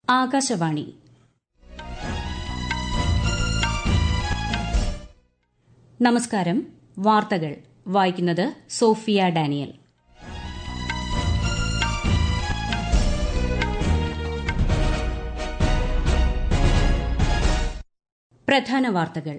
ആകാശവാണി നമസ്കാരം വാർത്തകൾ വായിക്കുന്നത് സോഫിയ ഡാനിയൽ പ്രധാന വാർത്തകൾ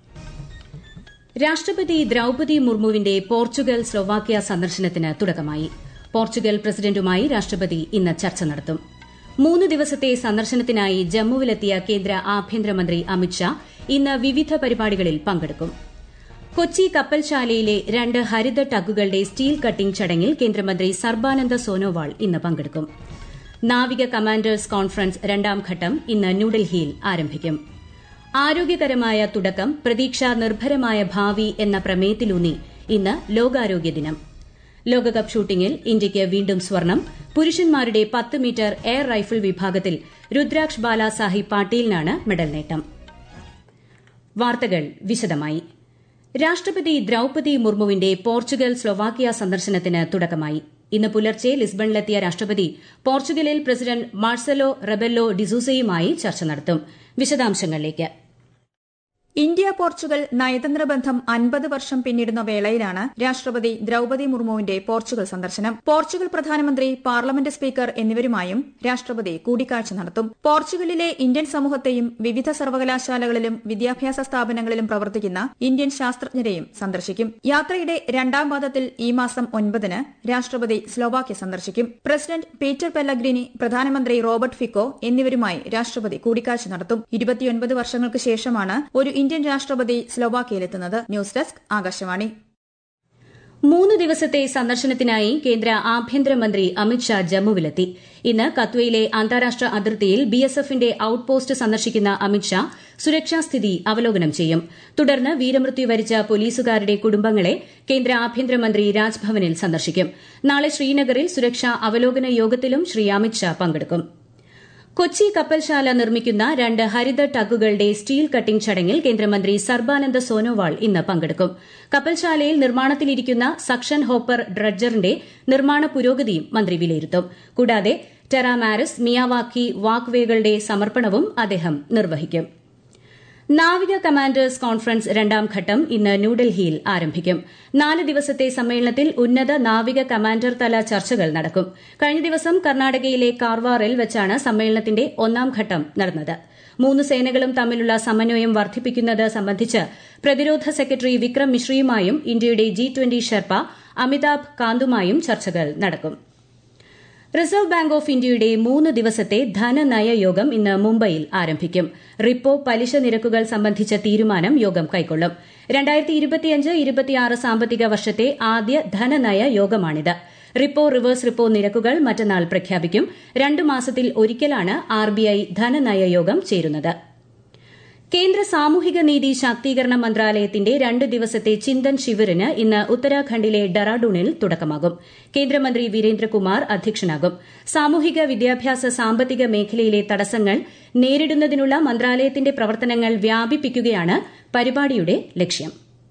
രാഷ്ട്രപതി ദ്രൌപതി മുർമുവിന്റെ പോർച്ചുഗൽ സ്ലൊവാക്യ സന്ദർശനത്തിന് തുടക്കമായി പോർച്ചുഗൽ പ്രസിഡന്റുമായി രാഷ്ട്രപതി ഇന്ന് ചർച്ച നടത്തും മൂന്ന് ദിവസത്തെ സന്ദർശനത്തിനായി ജമ്മുവിലെത്തിയ കേന്ദ്ര ആഭ്യന്തരമന്ത്രി അമിത്ഷാ ഇന്ന് വിവിധ പരിപാടികളിൽ പങ്കെടുക്കും കൊച്ചി കപ്പൽശാലയിലെ രണ്ട് ഹരിത ടഗുകളുടെ സ്റ്റീൽ കട്ടിംഗ് ചടങ്ങിൽ കേന്ദ്രമന്ത്രി സർബാനന്ദ സോനോവാൾ ഇന്ന് പങ്കെടുക്കും നാവിക കമാൻഡേഴ്സ് കോൺഫറൻസ് രണ്ടാം ഘട്ടം ഇന്ന് ന്യൂഡൽഹിയിൽ ആരംഭിക്കും ആരോഗ്യകരമായ തുടക്കം പ്രതീക്ഷാ നിർഭരമായ ഭാവി എന്ന പ്രമേയത്തിലൂന്നി ഇന്ന് ലോകാരോഗ്യ ദിനം ലോകകപ്പ് ഷൂട്ടിംഗിൽ ഇന്ത്യയ്ക്ക് വീണ്ടും സ്വർണം പുരുഷന്മാരുടെ പത്ത് മീറ്റർ എയർ റൈഫിൾ വിഭാഗത്തിൽ രുദ്രാക്ഷ് ബാലാസാഹിബ് പാട്ടീലിനാണ് മെഡൽ നേട്ടം വാർത്തകൾ വിശദമായി രാഷ്ട്രപതി ദ്രൌപതി മുർമുവിന്റെ പോർച്ചുഗൽ സ്ലൊവാക്യ സന്ദർശനത്തിന് തുടക്കമായി ഇന്ന് പുലർച്ചെ ലിസ്ബണിലെത്തിയ രാഷ്ട്രപതി പോർച്ചുഗലിൽ പ്രസിഡന്റ് മാർസലോ റെബെല്ലോ ഡിസൂസയുമായി ചർച്ച നടത്തും വിശദാംശങ്ങളിലേക്ക് ഇന്ത്യ പോർച്ചുഗൽ നയതന്ത്ര ബന്ധം അൻപത് വർഷം പിന്നിടുന്ന വേളയിലാണ് രാഷ്ട്രപതി ദ്രൌപതി മുർമുവിന്റെ പോർച്ചുഗൽ സന്ദർശനം പോർച്ചുഗൽ പ്രധാനമന്ത്രി പാർലമെന്റ് സ്പീക്കർ എന്നിവരുമായും രാഷ്ട്രപതി കൂടിക്കാഴ്ച നടത്തും പോർച്ചുഗലിലെ ഇന്ത്യൻ സമൂഹത്തെയും വിവിധ സർവകലാശാലകളിലും വിദ്യാഭ്യാസ സ്ഥാപനങ്ങളിലും പ്രവർത്തിക്കുന്ന ഇന്ത്യൻ ശാസ്ത്രജ്ഞരെയും സന്ദർശിക്കും യാത്രയുടെ രണ്ടാം പാദത്തിൽ ഈ മാസം ഒൻപതിന് രാഷ്ട്രപതി സ്ലോവാക്യ സന്ദർശിക്കും പ്രസിഡന്റ് പീറ്റർ പെല്ലഗ്രിനി പ്രധാനമന്ത്രി റോബർട്ട് ഫിക്കോ എന്നിവരുമായി രാഷ്ട്രപതി കൂടിക്കാഴ്ച നടത്തും ഇരുപത്തിയൊൻപത് വർഷങ്ങൾക്ക് ശേഷമാണ് ഒരു ഇന്ത്യൻ രാഷ്ട്രപതി സ്ലൊവാക്യയിലെത്തുന്നത് ന്യൂസ് ഡെസ്ക് ആകാശവാണി മൂന്ന് ദിവസത്തെ സന്ദർശനത്തിനായി കേന്ദ്ര ആഭ്യന്തരമന്ത്രി അമിത്ഷാ ജമ്മുവിലെത്തി ഇന്ന് കത്വയിലെ അന്താരാഷ്ട്ര അതിർത്തിയിൽ ബിഎസ്എഫിന്റെ ഔട്ട് പോസ്റ്റ് സന്ദർശിക്കുന്ന അമിത്ഷാ സുരക്ഷാസ്ഥിതി അവലോകനം ചെയ്യും തുടർന്ന് വീരമൃത്യു വരിച്ച പോലീസുകാരുടെ കുടുംബങ്ങളെ കേന്ദ്ര ആഭ്യന്തരമന്ത്രി രാജ്ഭവനിൽ സന്ദർശിക്കും നാളെ ശ്രീനഗറിൽ സുരക്ഷാ അവലോകന യോഗത്തിലും ശ്രീ അമിത്ഷാ പങ്കെടുക്കും കൊച്ചി കപ്പൽശാല നിർമ്മിക്കുന്ന രണ്ട് ഹരിത ടഗുകളുടെ സ്റ്റീൽ കട്ടിംഗ് ചടങ്ങിൽ കേന്ദ്രമന്ത്രി സർബാനന്ദ സോനോവാൾ ഇന്ന് പങ്കെടുക്കും കപ്പൽശാലയിൽ നിർമ്മാണത്തിലിരിക്കുന്ന സക്ഷൻ ഹോപ്പർ ഡ്രഡ്ജറിന്റെ നിർമ്മാണ പുരോഗതിയും മന്ത്രി വിലയിരുത്തും കൂടാതെ ടെറാമാരിസ് മിയാവാക്കി വാക്വേകളുടെ സമർപ്പണവും അദ്ദേഹം നിർവഹിക്കും നാവിക കമാൻഡേഴ്സ് കോൺഫറൻസ് രണ്ടാം ഘട്ടം ഇന്ന് ന്യൂഡൽഹിയിൽ ആരംഭിക്കും നാല് ദിവസത്തെ സമ്മേളനത്തിൽ ഉന്നത നാവിക കമാൻഡർ തല ചർച്ചകൾ നടക്കും കഴിഞ്ഞ ദിവസം കർണാടകയിലെ കാർവാറിൽ വെച്ചാണ് സമ്മേളനത്തിന്റെ ഒന്നാം ഘട്ടം നടന്നത് മൂന്ന് സേനകളും തമ്മിലുള്ള സമന്വയം വർദ്ധിപ്പിക്കുന്നത് സംബന്ധിച്ച് പ്രതിരോധ സെക്രട്ടറി വിക്രം മിശ്രയുമായും ഇന്ത്യയുടെ ജി ട്വന്റി ഷെർപ്പ അമിതാഭ് കാന്തുമായും ചർച്ചകൾ നടക്കും റിസർവ് ബാങ്ക് ഓഫ് ഇന്ത്യയുടെ മൂന്ന് ദിവസത്തെ ധനനയ യോഗം ഇന്ന് മുംബൈയിൽ ആരംഭിക്കും റിപ്പോ പലിശ നിരക്കുകൾ സംബന്ധിച്ച തീരുമാനം യോഗം കൈക്കൊള്ളും സാമ്പത്തിക വർഷത്തെ ആദ്യ ധനനയ യോഗമാണിത് റിപ്പോ റിവേഴ്സ് റിപ്പോ നിരക്കുകൾ മറ്റന്നാൾ പ്രഖ്യാപിക്കും രണ്ടു മാസത്തിൽ ഒരിക്കലാണ് ആർബിഐ ധനനയ യോഗം ചേരുന്നത് കേന്ദ്ര സാമൂഹിക നീതി ശാക്തീകരണ മന്ത്രാലയത്തിന്റെ രണ്ട് ദിവസത്തെ ചിന്തൻ ശിവിറിന് ഇന്ന് ഉത്തരാഖണ്ഡിലെ ഡെറാഡൂണിൽ തുടക്കമാകും കേന്ദ്രമന്ത്രി വീരേന്ദ്രകുമാർ അധ്യക്ഷനാകും സാമൂഹിക വിദ്യാഭ്യാസ സാമ്പത്തിക മേഖലയിലെ തടസ്സങ്ങൾ നേരിടുന്നതിനുള്ള മന്ത്രാലയത്തിന്റെ പ്രവർത്തനങ്ങൾ വ്യാപിപ്പിക്കുകയാണ് പരിപാടിയുടെ ലക്ഷ്യം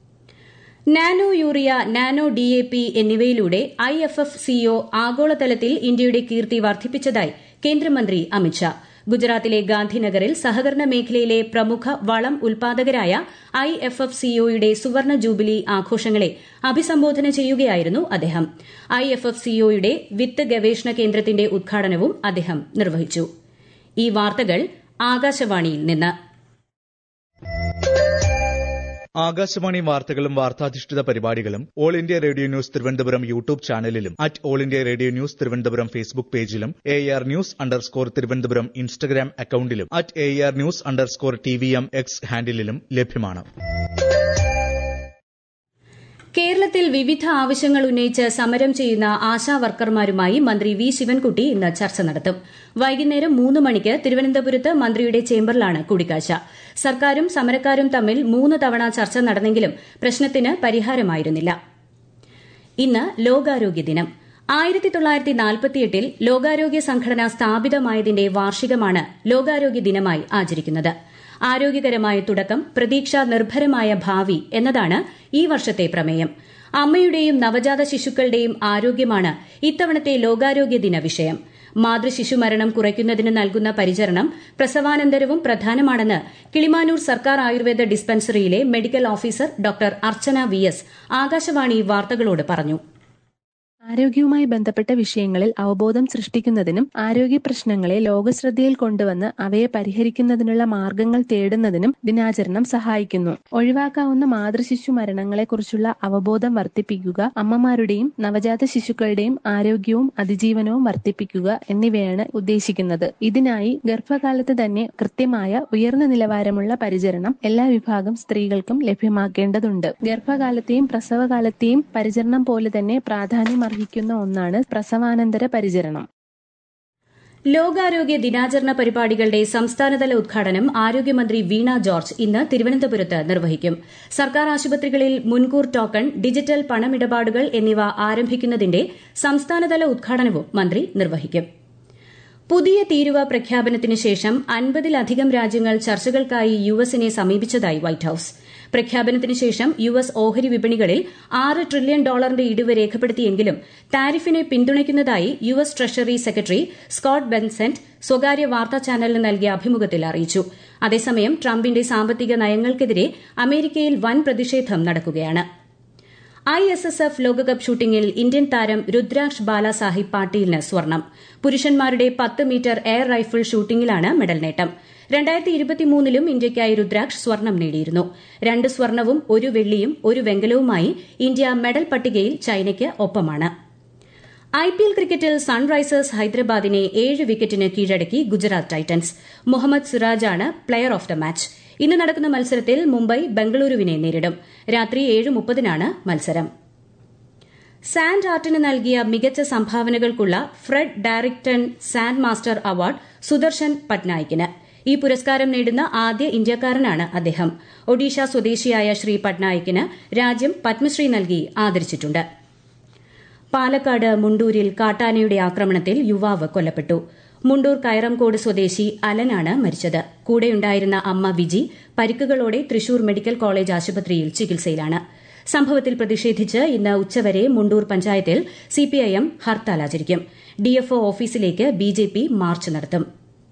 നാനോ യൂറിയ നാനോ ഡിഎപി എന്നിവയിലൂടെ ഐഎഫ്എഫ് സിഒ ആഗോളതലത്തിൽ ഇന്ത്യയുടെ കീർത്തി വർദ്ധിപ്പിച്ചതായി കേന്ദ്രമന്ത്രി അമിത്ഷാ ഗുജറാത്തിലെ ഗാന്ധിനഗറിൽ സഹകരണ മേഖലയിലെ പ്രമുഖ വളം ഉൽപാദകരായ ഐ എഫ് എഫ് സിഒയുടെ സുവർണ ജൂബിലി ആഘോഷങ്ങളെ അഭിസംബോധന ചെയ്യുകയായിരുന്നു അദ്ദേഹം ഐ എഫ് എഫ് സിഒയുടെ വിത്ത് ഗവേഷണ കേന്ദ്രത്തിന്റെ ഉദ്ഘാടനവും അദ്ദേഹം നിർവഹിച്ചു ഈ വാർത്തകൾ ആകാശവാണിയിൽ നിന്ന് ആകാശവാണി വാർത്തകളും വാർത്താധിഷ്ഠിത പരിപാടികളും all India radio news Thiruvananthapuram YouTube ചാനലിലും at all India radio news Thiruvananthapuram Facebook പേജിലും A R news underscore Thiruvananthapuram Instagram അക്കൌണ്ടിലും at A R news underscore T V M X ഹാൻഡിലും ലഭ്യമാണ് കേരളത്തിൽ വിവിധ ആവശ്യങ്ങൾ ഉന്നയിച്ച് സമരം ചെയ്യുന്ന ആശാ വർക്കർമാരുമായി മന്ത്രി വി ശിവൻകുട്ടി ഇന്ന് ചർച്ച നടത്തും വൈകുന്നേരം മൂന്ന് മണിക്ക് തിരുവനന്തപുരത്ത് മന്ത്രിയുടെ ചേംബറിലാണ് കൂടിക്കാഴ്ച സർക്കാരും സമരക്കാരും തമ്മിൽ മൂന്ന് തവണ ചർച്ച നടന്നെങ്കിലും പ്രശ്നത്തിന് പരിഹാരമായിരുന്നില്ല ഇന്ന് ലോകാരോഗ്യ ദിനം ആയിരത്തി തൊള്ളായിരത്തി നാൽപ്പത്തിയെട്ടിൽ ലോകാരോഗ്യ സംഘടന സ്ഥാപിതമായതിന്റെ വാർഷികമാണ് ലോകാരോഗ്യ ദിനമായി ആചരിക്കുന്നത് ആരോഗ്യകരമായ തുടക്കം പ്രതീക്ഷാ നിർഭരമായ ഭാവി എന്നതാണ് ഈ വർഷത്തെ പ്രമേയം അമ്മയുടെയും നവജാത ശിശുക്കളുടെയും ആരോഗ്യമാണ് ഇത്തവണത്തെ ലോകാരോഗ്യ ദിന വിഷയം മാതൃശിശു മരണം കുറയ്ക്കുന്നതിന് നൽകുന്ന പരിചരണം പ്രസവാനന്തരവും പ്രധാനമാണെന്ന് കിളിമാനൂർ സർക്കാർ ആയുർവേദ ഡിസ്പെൻസറിയിലെ medical officer doctor Archana V S Akashvani വാർത്തകളോട് പറഞ്ഞു ആരോഗ്യവുമായി ബന്ധപ്പെട്ട വിഷയങ്ങളിൽ അവബോധം സൃഷ്ടിക്കുന്നതിനും ആരോഗ്യ പ്രശ്നങ്ങളെ ലോകശ്രദ്ധയിൽ കൊണ്ടുവന്ന് അവയെ പരിഹരിക്കുന്നതിനുള്ള മാർഗങ്ങൾ തേടുന്നതിനും ദിനാചരണം സഹായിക്കുന്നു ഒഴിവാക്കാവുന്ന മാതൃശിശു മരണങ്ങളെക്കുറിച്ചുള്ള അവബോധം വർദ്ധിപ്പിക്കുക അമ്മമാരുടെയും നവജാത ശിശുക്കളുടെയും ആരോഗ്യവും അതിജീവനവും വർദ്ധിപ്പിക്കുക എന്നിവയാണ് ഉദ്ദേശിക്കുന്നത് ഇതിനായി ഗർഭകാലത്ത് തന്നെ കൃത്യമായ ഉയർന്ന നിലവാരമുള്ള പരിചരണം എല്ലാ വിഭാഗം സ്ത്രീകൾക്കും ലഭ്യമാക്കേണ്ടതുണ്ട് ഗർഭകാലത്തെയും പ്രസവകാലത്തെയും പരിചരണം പോലെ തന്നെ പ്രാധാന്യം അർഹിക്കുന്ന ഒന്നാണ് പ്രസവാനന്തര പരിചരണം ലോകാരോഗ്യ ദിനാചരണ പരിപാടികളുടെ സംസ്ഥാനതല ഉദ്ഘാടനം ആരോഗ്യമന്ത്രി വീണ ജോർജ് ഇന്ന് തിരുവനന്തപുരത്ത് നിർവഹിക്കും സർക്കാർ ആശുപത്രികളിൽ മുൻകൂർ ടോക്കൺ ഡിജിറ്റൽ പണമിടപാടുകൾ എന്നിവ ആരംഭിക്കുന്നതിന്റെ സംസ്ഥാനതല ഉദ്ഘാടനവും മന്ത്രി നിർവഹിക്കും പുതിയ തീരുവ പ്രഖ്യാപനത്തിന് ശേഷം അൻപതിലധികം രാജ്യങ്ങൾ ചർച്ചകൾക്കായി യു എസിനെ സമീപിച്ചതായി വൈറ്റ് ഹൌസ് പ്രഖ്യാപനത്തിന് ശേഷം യു എസ് ഓഹരി വിപണികളിൽ ആറ് ട്രില്യൺ ഡോളറിന്റെ ഇടിവ് രേഖപ്പെടുത്തിയെങ്കിലും താരിഫിനെ പിന്തുണയ്ക്കുന്നതായി U S treasury secretary Scott Bessent സ്വകാര്യ വാർത്താ ചാനലിന് നൽകിയ അഭിമുഖത്തിൽ അറിയിച്ചു അതേസമയം ട്രംപിന്റെ സാമ്പത്തിക നയങ്ങൾക്കെതിരെ അമേരിക്കയിൽ വൻ പ്രതിഷേധം നടക്കുകയാണ് ഐ എസ് എസ് എഫ് ലോകകപ്പ് ഷൂട്ടിംഗിൽ ഇന്ത്യൻ താരം രുദ്രാക്ഷ് ബാലാസാഹിബ് പാട്ടീലിന് സ്വർണം പുരുഷന്മാരുടെ പത്ത് മീറ്റർ എയർ റൈഫിൾ ഷൂട്ടിംഗിലാണ് മെഡൽ നേട്ടം രണ്ടായിരത്തി ഇരുപത്തിമൂന്നിലും ഇന്ത്യയ്ക്കായി രുദ്രാക്ഷ് സ്വർണം നേടിയിരുന്നു രണ്ട് സ്വർണവും ഒരു വെള്ളിയും ഒരു വെങ്കലവുമായി ഇന്ത്യ മെഡൽ പട്ടികയിൽ ചൈനയ്ക്ക് ഒപ്പമാണ് ഐപിഎൽ ക്രിക്കറ്റിൽ സൺറൈസേഴ്സ് ഹൈദരാബാദിനെ ഏഴ് വിക്കറ്റിന് കീഴടക്കി ഗുജറാത്ത് ടൈറ്റൻസ് മുഹമ്മദ് സിറാജാണ് പ്ലെയർ ഓഫ് ദ മാച്ച് ഇന്ന് നടക്കുന്ന മത്സരത്തിൽ മുംബൈ ബംഗളൂരുവിനെ നേരിടും രാത്രി ഏഴ് മുപ്പതിനാണ് മത്സരം സാൻഡ് ആർട്ടിന് നൽകിയ മികച്ച സംഭാവനകൾക്കുള്ള Fred Darington sand master award Sudarsan പട്നായിക്കിന് ഈ പുരസ്കാരം നേടുന്ന ആദ്യ ഇന്ത്യക്കാരനാണ് അദ്ദേഹം ഒഡീഷ സ്വദേശിയായ ശ്രീ പട്നായിക്കിന് രാജ്യം പത്മശ്രീ നൽകി ആദരിച്ചിട്ടുണ്ട് പാലക്കാട് മുണ്ടൂരിൽ കാട്ടാനയുടെ ആക്രമണത്തിൽ യുവാവ് കൊല്ലപ്പെട്ടു മുണ്ടൂർ കയറംകോട് സ്വദേശി അലനാണ് മരിച്ചത് കൂടെയുണ്ടായിരുന്ന അമ്മ വിജി പരിക്കുകളോടെ തൃശൂർ മെഡിക്കൽ കോളേജ് ആശുപത്രിയിൽ ചികിത്സയിലാണ് സംഭവത്തിൽ പ്രതിഷേധിച്ച് ഇന്ന് ഉച്ചവരെ മുണ്ടൂർ പഞ്ചായത്തിൽ സിപിഐഎം ഹർത്താൽ ആചരിക്കും ഡിഎഫ്ഒ ഓഫീസിലേക്ക് ബിജെപി മാർച്ച് നടത്തും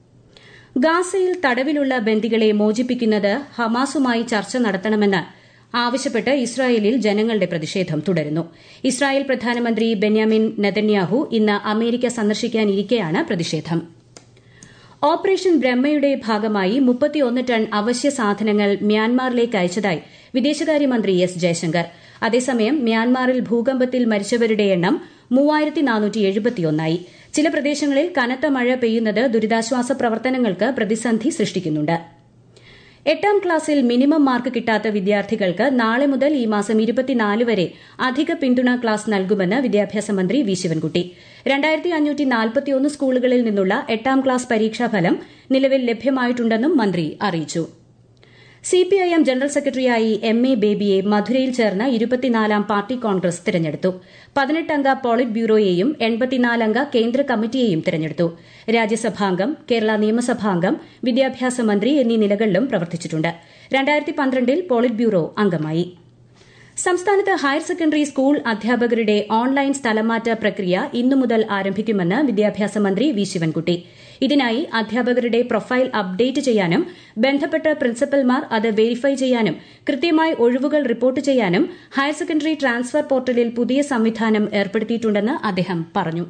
ഗാസയിൽ തടവിലുള്ള ബന്ദികളെ മോചിപ്പിക്കുന്നത് ഹമാസുമായി ചർച്ച നടത്തണമെന്ന് ആവശ്യപ്പെട്ട് ഇസ്രായേലിൽ ജനങ്ങളുടെ പ്രതിഷേധം തുടരുന്നു ഇസ്രായേൽ പ്രധാനമന്ത്രി ബെന്യാമിൻ നെതന്യാഹു ഇന്ന് അമേരിക്ക സന്ദർശിക്കാനിരിക്കെയാണ് പ്രതിഷേധം ഓപ്പറേഷൻ ബ്രഹ്മയുടെ ഭാഗമായി മുപ്പത്തിയൊന്ന് ടൺ അവശ്യ സാധനങ്ങൾ മ്യാൻമാറിലേക്ക് അയച്ചതായി വിദേശകാര്യമന്ത്രി എസ് ജയശങ്കർ അതേസമയം മ്യാൻമാറിൽ ഭൂകമ്പത്തിൽ മരിച്ചവരുടെ എണ്ണം മൂവായിരത്തി നാനൂറ്റി എഴുപത്തിയൊന്നായി ചില പ്രദേശങ്ങളിൽ കനത്ത മഴ പെയ്യുന്നത് ദുരിതാശ്വാസ പ്രവർത്തനങ്ങൾക്ക് പ്രതിസന്ധി സൃഷ്ടിക്കുന്നുണ്ട് എട്ടാം ക്ലാസ്സിൽ മിനിമം മാർക്ക് കിട്ടാത്ത വിദ്യാർത്ഥികൾക്ക് നാളെ മുതൽ ഈ മാസം ഇരുപത്തിനാല് വരെ അധിക പിന്തുണ ക്ലാസ് നൽകുമെന്ന് വിദ്യാഭ്യാസ മന്ത്രി വി ശിവൻകുട്ടി രണ്ടായിരത്തി അഞ്ഞൂറ്റി നാൽപ്പത്തിയൊന്ന് സ്കൂളുകളിൽ നിന്നുള്ള എട്ടാം ക്ലാസ് പരീക്ഷാഫലം നിലവിൽ ലഭ്യമായിട്ടുണ്ടെന്നും മന്ത്രി അറിയിച്ചു സിപിഐഎം ജനറൽ സെക്രട്ടറിയായി എം എ ബേബിയെ മധുരയിൽ ചേർന്ന ഇരുപത്തിനാലാം പാർട്ടി കോൺഗ്രസ് തിരഞ്ഞെടുത്തു പതിനെട്ടംഗ പോളിറ്റ് ബ്യൂറോയെയും എൺപത്തിനാലംഗ കേന്ദ്ര കമ്മിറ്റിയെയും തിരഞ്ഞെടുത്തു രാജ്യസഭാംഗം കേരള നിയമസഭാംഗം വിദ്യാഭ്യാസ മന്ത്രി എന്നീ നിലകളിലും പ്രവർത്തിച്ചിട്ടുണ്ട് രണ്ടായിരത്തി പന്ത്രണ്ടിൽ പോളിറ്റ് ബ്യൂറോ അംഗമായി സംസ്ഥാനത്ത് ഹയർ സെക്കൻഡറി സ്കൂൾ അധ്യാപകരുടെ ഓൺലൈൻ സ്ഥലമാറ്റ പ്രക്രിയ ഇന്നു മുതൽ ആരംഭിക്കുമെന്ന് വിദ്യാഭ്യാസ മന്ത്രി വി ശിവൻകുട്ടി ഇതിനായി അധ്യാപകരുടെ പ്രൊഫൈൽ അപ്ഡേറ്റ് ചെയ്യാനും ബന്ധപ്പെട്ട പ്രിൻസിപ്പൽമാർ അത് വെരിഫൈ ചെയ്യാനും കൃത്യമായി ഒഴിവുകൾ റിപ്പോർട്ട് ചെയ്യാനും ഹയർ സെക്കൻഡറി ട്രാൻസ്ഫർ പോർട്ടലിൽ പുതിയ സംവിധാനം ഏർപ്പെടുത്തിയിട്ടുണ്ടെന്ന് അദ്ദേഹം പറഞ്ഞു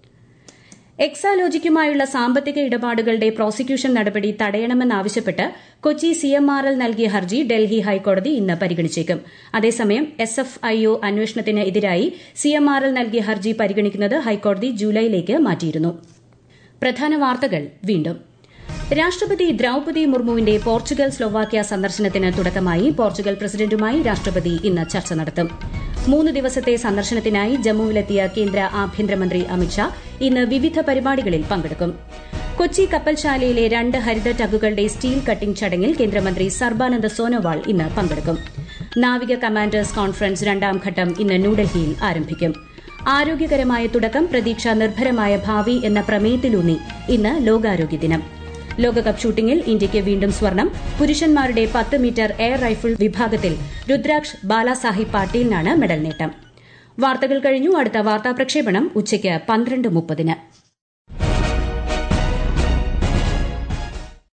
എക്സാലോജിക്കുമായുള്ള സാമ്പത്തിക ഇടപാടുകളുടെ പ്രോസിക്യൂഷൻ നടപടി തടയണമെന്നാവശ്യപ്പെട്ട് കൊച്ചി സിഎംആർഎൽ നൽകിയ ഹർജി ഡൽഹി ഹൈക്കോടതി ഇന്ന് പരിഗണിച്ചേക്കും അതേസമയം എസ് എഫ് ഐ ഒ അന്വേഷണത്തിന് എതിരായി സിഎംആർഎൽ നൽകിയ ഹർജി പരിഗണിക്കുന്നത് ഹൈക്കോടതി ജൂലൈയിലേക്ക് മാറ്റിയിരുന്നു പ്രധാന വാർത്തകൾ വീണ്ടും രാഷ്ട്രപതി ദ്രൌപതി മുർമുവിന്റെ പോർച്ചുഗൽ സ്ലോവാക്യ സന്ദർശനത്തിന് തുടക്കമായി പോർച്ചുഗൽ പ്രസിഡന്റുമായി രാഷ്ട്രപതി ഇന്ന് ചർച്ച നടത്തും മൂന്ന് ദിവസത്തെ സന്ദർശനത്തിനായി ജമ്മുവിലെത്തിയ കേന്ദ്ര ആഭ്യന്തരമന്ത്രി അമിത്ഷാ ഇന്ന് വിവിധ പരിപാടികളിൽ പങ്കെടുക്കും കൊച്ചി കപ്പൽശാലയിലെ രണ്ട് ഹരിത ടഗുകളുടെ സ്റ്റീൽ കട്ടിംഗ് ചടങ്ങിൽ കേന്ദ്രമന്ത്രി സർബാനന്ദ സോനോവാൾ ഇന്ന് പങ്കെടുക്കും നാവിക കമാൻഡേഴ്സ് കോൺഫറൻസ് രണ്ടാം ഘട്ടം ഇന്ന് ന്യൂഡൽഹിയിൽ ആരംഭിക്കും ആരോഗ്യകരമായ തുടക്കം പ്രതീക്ഷ നിർഭരമായ ഭാവി എന്ന പ്രമേയത്തിലൂന്നി ഇന്ന് ലോകാരോഗ്യ ദിനം ലോകകപ്പ് ഷൂട്ടിംഗിൽ ഇന്ത്യയ്ക്ക് വീണ്ടും സ്വർണം പുരുഷന്മാരുടെ പത്ത് മീറ്റർ എയർ റൈഫിൾ വിഭാഗത്തിൽ രുദ്രാക്ഷ് ബാലാസാഹിബ് പാട്ടീലിനാണ് മെഡൽ നേട്ടം വാർത്തകൾ കഴിഞ്ഞു അടുത്ത വാർത്താ പ്രക്ഷേപണം ഉച്ചയ്ക്ക് പന്ത്രണ്ട് മുപ്പതിന്